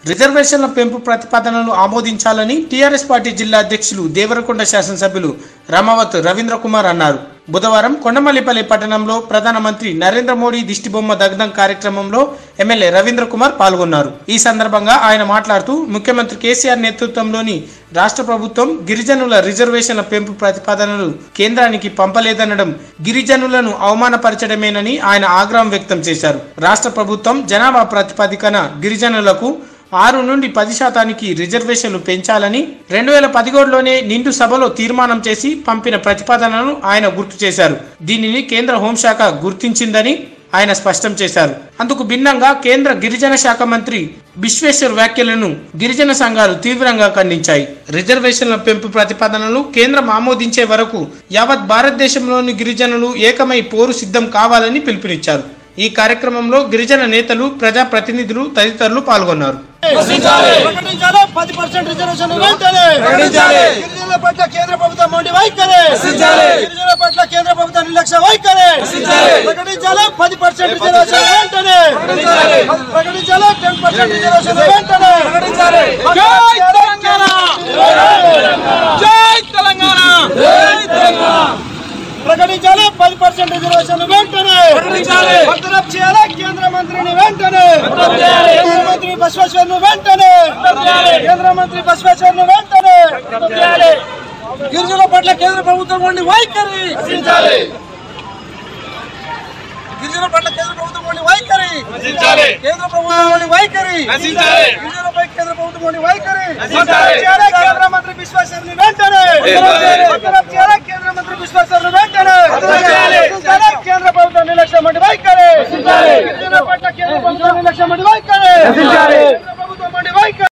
రిజర్వేషన్ల పెంపు ప్రతిపాదనలు ఆమోదించాలని టీఆర్ఎస్ పార్టీ జిల్లా అధ్యక్షులు దేవరకొండ శాసనసభ్యులు రమావత్ రవీంద్ర కుమార్ అన్నారు బుధవారం కొండమల్లిపల్లి పట్టణంలో ప్రధానమంత్రి నరేంద్ర మోడీ దిష్టిబొమ్మ దగ్ధం కార్యక్రమంలో ఎమ్మెల్యే రవీంద్ర కుమార్ పాల్గొన్నారు ఈ సందర్భంగా ఆయన మాట్లాడుతూ ముఖ్యమంత్రి కేసీఆర్ నేతృత్వంలోని రాష్ట్ర ప్రభుత్వం గిరిజనుల రిజర్వేషన్ల పెంపు ప్రతిపాదనలు కేంద్రానికి పంపలేదనడం గిరిజనులను అవమానపరచడమేనని ఆయన ఆగ్రహం వ్యక్తం చేశారు రాష్ట్ర ప్రభుత్వం జనాభా ప్రాతిపదికన గిరిజనులకు ఆరు నుండి పది శాతానికి రిజర్వేషన్లు పెంచాలని రెండు వేల పదిహేడులోనే నిండు సభలో తీర్మానం చేసి పంపిన ప్రతిపాదనను ఆయన గుర్తు చేశారు దీనిని కేంద్ర హోంశాఖ గుర్తించిందని ఆయన స్పష్టం చేశారు అందుకు భిన్నంగా కేంద్ర గిరిజన శాఖ మంత్రి విశ్వేశ్వర్ వ్యాఖ్యలను గిరిజన సంఘాలు తీవ్రంగా ఖండించాయి రిజర్వేషన్ల పెంపు ప్రతిపాదనలు కేంద్రం ఆమోదించే వరకు యావత్ భారతదేశంలోని గిరిజనులు ఏకమై పోరు సిద్ధం కావాలని పిలుపునిచ్చారు ఈ కార్యక్రమంలో గిరిజన నేతలు ప్రజాప్రతినిధులు తదితరులు పాల్గొన్నారు ప్రకటించాలి పది పర్సెంట్ రిజర్వేషన్ వెంటనే గిరిజనుల పట్ల కేంద్ర ప్రభుత్వం మొండి వైఖరి గిరిజనుల పట్ల కేంద్ర ప్రభుత్వం నిర్లక్ష్య వైఖరి ప్రకటించాలి పది పర్సెంట్ రిజర్వేషన్ వెంటనే ప్రకటించాలి టెన్ పర్సెంట్ రిజర్వేషన్ వెంటనే జై తెలంగాణ జై తెలంగాణ ప్రకటించాలి పది పర్సెంట్ రిజర్వేషన్ వెంటనే ప్రకటించాలి. బర్తరఫ్ చేయాలి కేంద్ర మంత్రిని వెంటనే కేంద్ర మంత్రి బసవేశ్వర్ను వెంటనే కేంద్ర మంత్రి బసవేశ్వర్ను వెంటనే గిరిజనుల పట్ల కేంద్ర ప్రభుత్వం ఉండి వైఖరి గిరిజనుల పట్ల కేంద్ర ప్రభుత్వం ఉండి వైఖరి నశించాలి. కేంద్ర ప్రభుత్వం ఉండి వైఖరి నశించాలి. గిరిజనులపై కేంద్ర ప్రభుత్వం ఉండి వైఖరి నశించాలి. చేయాలి కేంద్ర మంత్రి విశ్వేశ్వర్ని వెంటనే చేయాలి. బర్తరఫ్ చేయాలి కేంద్ర మంత్రి విశ్వేశ్వర్ను వెంటనే చేయాలి. నశించాలి. కేంద్ర ప్రభుత్వం నిర్లక్ష్యం వంటి వైఖరి గిరిజనుల పట్ల కేంద్ర ప్రభుత్వం నిర్లక్ష్యం వంటి వైఖరి